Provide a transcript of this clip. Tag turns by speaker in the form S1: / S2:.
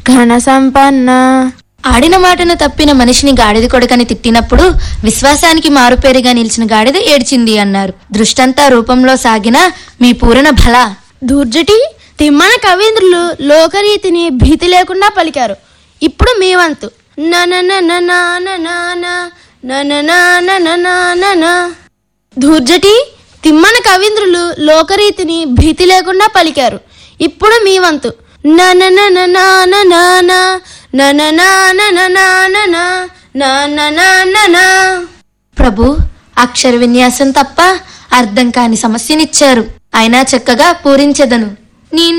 S1: ఘన సంపన్న
S2: ఆడిన మాటను తప్పిన మనిషిని గాడిద కొడుకని తిట్టినప్పుడు విశ్వాసానికి మారుపేరుగా నిలిచిన గాడిద ఏడ్చింది అన్నారు దృష్టంతా రూపంలో సాగిన మీ పూరణ బల
S1: దూర్జటి తిమ్మన కవీంద్రులు లోకరీతిని భీతి లేకుండా పలికారు ఇప్పుడు మీ వంతు దూర్జటి తిమ్మన కవీంద్రులు లోకరీతిని భీతి లేకుండా పలికారు ఇప్పుడు మీ వంతు
S2: ప్రభు అక్షర విన్యాసం తప్ప అర్థం కాని సమస్యనిచ్చారు అయినా చక్కగా పూరించెదను నీ